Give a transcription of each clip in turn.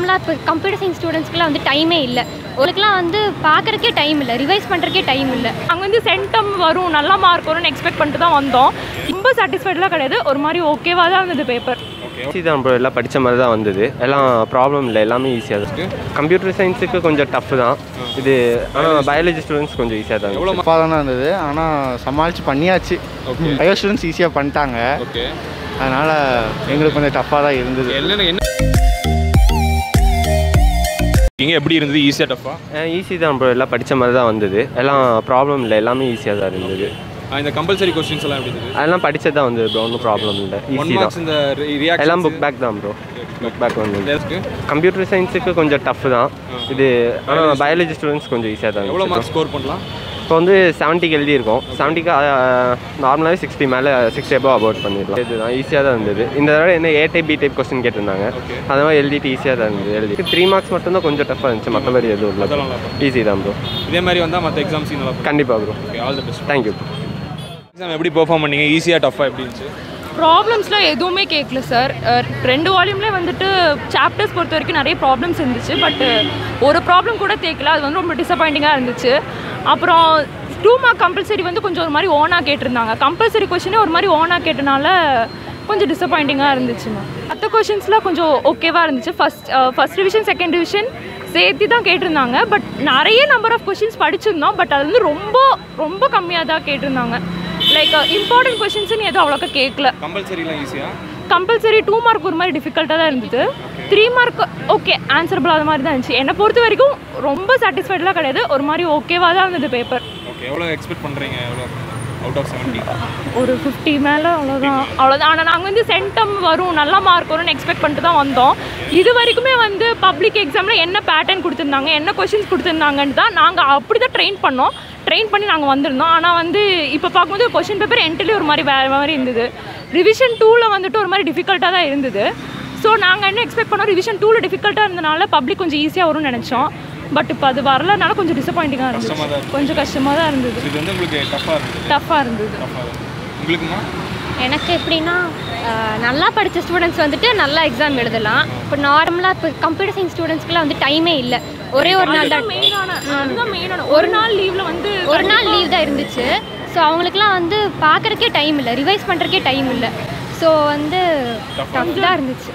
நார்மலாக இப்போ computer science ஸ்டூடெண்ட்ஸ்க்குலாம் வந்து டைமே இல்லை உங்களுக்குலாம் வந்து பார்க்குறக்கே டைம் இல்லை ரிவைஸ் பண்ணுறக்கே டைம் இல்லை அங்கே வந்து சென்டம் வரும் நல்ல மார்க் வரும்னு எக்ஸ்பெக்ட் பண்ணிட்டு தான் வந்தோம் ரொம்ப சாட்டிஸ்ஃபைட்லாம் கிடையாது ஒரு மாதிரி ஓகேவாக தான் இருந்தது பேப்பர் ஈஸி தான் ப்ரோ எல்லாம் படித்த மாதிரி தான் வந்தது எல்லாம் ப்ராப்ளம் இல்லை எல்லாமே ஈஸியாக தான் இருக்குது கம்ப்யூட்டர் சயின்ஸுக்கு கொஞ்சம் டஃப் தான் இது ஆனால் பயாலஜி ஸ்டூடெண்ட்ஸ் கொஞ்சம் ஈஸியாக தான் இருந்துச்சு. தப்பாக தானே இருந்தது ஆனால் சமாளித்து பண்ணியாச்சு பயோ ஸ்டூடெண்ட்ஸ் ஈஸியாக பண்ணிட்டாங்க ஓகே அதனால் எங்களுக்கு கொஞ்சம் டஃப்பாக தான் இருந்தது என்னென்ன என்ன இங்கே எப்படி இருந்தது ஈஸியாக டஃபா ஈஸி தான் ப்ரோ எல்லாம் படித்த மாதிரி தான் வந்தது எல்லாம் ப்ராப்ளம் இல்லை எல்லாமே ஈஸியாக தான் இருந்தது இந்த கம்பல்சரி கொஸ்டின்ஸ் எல்லாம் எப்படி இருந்தது அதெல்லாம் படித்தது தான் வந்தது ப்ரோ ஒன்றும் ப்ராப்ளம் இல்லை ஒன் ஈஸி தான் மார்க்ஸ் இந்த ரியாக்ஷன் எல்லாம் புக் பேக் தான் ப்ரோ புக் பேக் வந்து இருக்கு கம்ப்யூட்டர் சயின்ஸுக்கு கொஞ்சம் டஃப் தான் இது ஆனால் பயாலஜி ஸ்டூடெண்ட்ஸ் கொஞ்சம் ஈஸியாக தான் எவ்வளோ இருந்துச்சு மார்க் ஸ்கோர் பண்ணலாம் இப்போ வந்து செவன்ட்டிக்கு எழுதியிருக்கோம் செவன்ட்டிக்கு நார்மலாகவே சிக்ஸ்டி மேலே சிக்ஸ்டி எபோ அபவுட் பண்ணிடலாம் இதுதான் ஈஸியாக தான் இருந்தது இந்த தடவை என்ன A type B type question கேட்டிருந்தாங்க அதெல்லாம் எழுதிட்டு ஈஸியாக தான் இருந்தது எழுதி த்ரீ மார்க்ஸ் மட்டும் தான் கொஞ்சம் டஃப்பாக இருந்துச்சு மற்றபடி எதுவும் இல்லை அதெல்லாம் நல்லா ஈஸி தான் ப்ரோ இதே மாதிரி வந்தால் மற்ற எக்ஸாம்ஸ் நல்லா கண்டிப்பாக bro okay all the best thank you exam எப்படி பெர்ஃபார்ம் பண்ணீங்க ஈஸியாக டஃப்பாக எப்படி இருந்துச்சு ப்ராப்ளம்ஸ்லாம் எதுவுமே கேட்கல சார் ரெண்டு வால்யூம்லேயே வந்துட்டு சாப்டர்ஸ் பொறுத்த வரைக்கும் நிறைய ப்ராப்ளம்ஸ் இருந்துச்சு பட் ஒரு ப்ராப்ளம் கூட தேக்கல அது வந்து ரொம்ப டிசப்பாயிண்டிங்காக இருந்துச்சு அப்புறம் டூ மார்க் கம்பல்சரி வந்து கொஞ்சம் ஒரு மாதிரி ஓனாக கேட்டிருந்தாங்க கம்பல்சரி கொஷினே ஒரு மாதிரி ஓனாக கேட்டனால கொஞ்சம் டிசப்பாயிண்டிங்காக இருந்துச்சுமா மற்ற கொஷின்ஸ்லாம் கொஞ்சம் ஓகேவாக இருந்துச்சு first first division second division சேர்த்து தான் கேட்டிருந்தாங்க பட் நிறைய நம்பர் ஆஃப் கொஷின்ஸ் படிச்சிருந்தோம் பட் அது வந்து ரொம்ப ரொம்ப கம்மியாக தான் கேட்டிருந்தாங்க லைக் இம்பார்ட்டன்ட் கொஷின்ஸ்னு எதுவும் அவ்வளோக்கா கேட்கல கம்பல்சரிலாம் ஈஸியாக கம்பல்சரி டூ மார்க் ஒரு மாதிரி டிஃபிகல்ட்டாக தான் இருந்தது த்ரீ மார்க் ஓகே ஆன்சரபிள் அது மாதிரி தான் இருந்துச்சு என்னை பொறுத்த வரைக்கும் ரொம்ப சாட்டிஸ்ஃபைட்லாம் கிடையாது ஒரு மாதிரி ஓகேவாக தான் இருந்தது பேப்பர் ஓகே எவ்வளோ எக்ஸ்பெக்ட் பண்ணுறீங்க எவ்வளோ அவுட் ஆஃப் செவன்ட்டி ஒரு ஃபிஃப்டி மேலே அவ்வளோதான் அவ்வளோதான் ஆனால் நாங்கள் வந்து சென்டம் வரும் நல்ல மார்க் வரும்னு எக்ஸ்பெக்ட் பண்ணிட்டு தான் வந்தோம் இது வரைக்குமே வந்து பப்ளிக் எக்ஸாமில் என்ன பேட்டர்ன் கொடுத்துருந்தாங்க என்ன கொஷின்ஸ் கொடுத்துருந்தாங்கன்னு தான் நாங்கள் அப்படி தான் ட்ரெயின் பண்ணோம் ட்ரெயின் பண்ணி நாங்கள் வந்திருந்தோம் ஆனால் வந்து இப்போ பார்க்கும்போது கொஷின் பேப்பர் என்ட்ரிலே ஒரு மாதிரி வேறு மாதிரி இருந்தது ரிவிஷன் டூவில் வந்துட்டு ஒரு மாதிரி டிஃபிகல்ட்டாக தான் இருந்தது ஸோ நாங்கள் என்ன எக்ஸ்பெக்ட் பண்ணோம் ரிவிஷன் டூவில் டிஃபிகல்ட்டாக இருந்தனால பப்ளிக் கொஞ்சம் ஈஸியாக வரும்னு நினச்சோம் பட் இப்போ அது வரலனால கொஞ்சம் டிசப்பாயிண்டிங்காக கஷ்டமா தான் இருந்தது இருந்துச்சு. கொஞ்சம் கஷ்டமாக தான் இருந்தது இது வந்து உங்களுக்கு டஃப்பாக இருந்தது டஃப்பாக இருந்தது டஃப்பாக இருந்தது உங்களுக்குமா எனக்கு எப்படின்னா அஹ், நல்லா படித்த ஸ்டூடெண்ட்ஸ் வந்துட்டு நல்லா எக்ஸாம் எழுதலாம் இப்போ நார்மலாக இப்போ கம்ப்யூட்டர் சயின்ஸ் ஸ்டூடெண்ட்ஸ்க்குலாம் வந்து டைமே இல்லை ஒரே ஒரு நாள் தான் மெயினான அதுதான் மெயினான ஒரு நாள் லீவ்ல வந்து ஒரு நாள் லீவ் தான் இருந்துச்சு ஸோ அவங்களுக்குலாம் வந்து பார்க்குறக்கே டைம் இல்லை ரிவைஸ் பண்ணுறக்கே டைம் இல்லை ஸோ வந்து டஃப் தான் இருந்துச்சு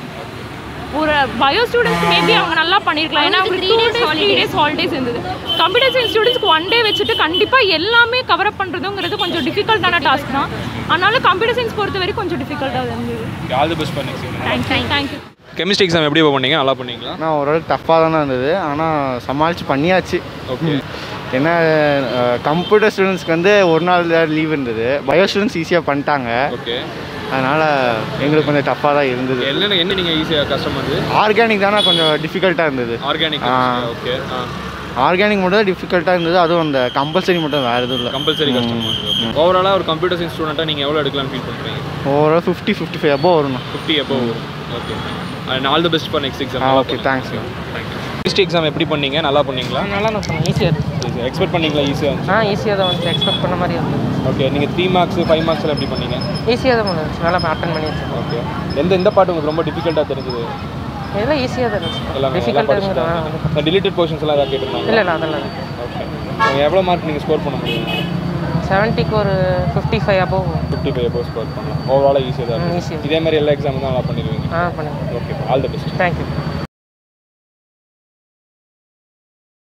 ஒரு பயோ ஸ்டூடெண்ட்ஸ் மேபி அவங்க நல்லா பண்ணிருக்கலாம் ஏன்னா அவங்களுக்கு three days three days holidays இருந்தது கம்ப்யூட்டர் சயின்ஸ் ஸ்டூடெண்ட்ஸ்க்கு ஒன் டே வச்சுட்டு கண்டிப்பாக எல்லாமே கவர் அப் பண்ணுறதுங்கிறது கொஞ்சம் டிஃபிகல்ட்டான டாஸ்க் தான் அதனால கம்ப்யூட்டர் சயின்ஸ் பொறுத்த வரைக்கும் கொஞ்சம் டிஃபிகல்ட்டாக இருந்தது ஆல் தி பெஸ்ட் பண்ணி தேங்க்யூ தேங்க்யூ கெமிஸ்ட்ரி எக்ஸாம் எப்படி பண்ணீங்க நல்லா பண்ணீங்களா ஆனால் ஓரளவுக்கு டஃப்பாக தானே இருந்தது ஆனால் சமாளித்து பண்ணியாச்சு ஓகே ஏன்னா கம்ப்யூட்டர் ஸ்டூடெண்ட்ஸ்க்கு வந்து ஒரு நாள் லீவ் இருந்தது பயோ ஸ்டூடெண்ட்ஸ் ஈஸியாக பண்ணிட்டாங்க ஓகே அதனால் எங்களுக்கு கொஞ்சம் டஃப்பாக தான் இருந்தது என்னென்ன என்ன நீங்கள் ஈஸியாக கஷ்டமா இருந்தது ஆர்கானிக் தானே கொஞ்சம் டிஃபிகல்ட்டாக இருந்தது ஆர்கானிக் ஆ. ஓகே ஆ ஆர்கானிக் மட்டும் தான் டிஃபிகல்ட்டாக இருந்தது அதுவும் அந்த கம்பல்சரி மட்டும் வேறு எதுவும் இல்லை கம்பல்சரி கஷ்டமா இருந்தது ஓவராலாக ஒரு கம்ப்யூட்டர் சயின்ஸ் ஸ்டூடெண்ட்டாக நீங்கள் எவ்வளோ எடுக்கலாம்னு ஃபீல் பண்ணுறீங்க overall fifty fifty five above வரணும் ஃபிஃப்டி எப்போ வரும் okay and all the best for next exam ஆ ஓகே தேங்க்ஸ் கெமிஸ்ட்ரி எக்ஸாம் எப்படி பண்ணீங்க நல்லா பண்ணீங்களா நல்லா தான் பண்ணேன் ஈஸியாக எக்ஸ்பெக்ட் பண்ணீங்களா ஈஸியாக ஆ ஈஸியாக தான் வந்துச்சு எக்ஸ்பெக்ட் பண்ண மாதிரி இருந்தது ஓகே நீங்கள் த்ரீ மார்க்ஸ் ஃபைவ் மார்க்ஸ்லாம் எப்படி பண்ணீங்க ஈஸியாக தான் பண்ணுச்சு நல்லா அட்டன் பண்ணிடுச்சு ஓகே எந்த எந்த பாட்டு உங்களுக்கு ரொம்ப டிஃபிகல்ட்டாக தெரிஞ்சது இதெல்லாம் ஈஸியாக தான் இருந்துச்சு எல்லாமே டிஃபிகல்ட்டாக டிலீட்டட் போர்ஷன்ஸ் எல்லாம் ஏதாவது கேட்டிருந்தாங்க இல்லை இல்லை அதெல்லாம் ஓகே நீங்கள் எவ்வளோ மார்க் நீங்கள் ஸ்கோர் பண்ண முடியும் செவன்ட்டிக்கு ஒரு fifty five above fifty five above score பண்ணலாம் ஓவராலாக ஈஸியாக தான் ம், இருக்கும் easy. இதே மாதிரி எல்லா எக்ஸாமும் தான் நல்லா பண்ணிடுவீங்க ஆ பண்ணுங்க okay all the best thank you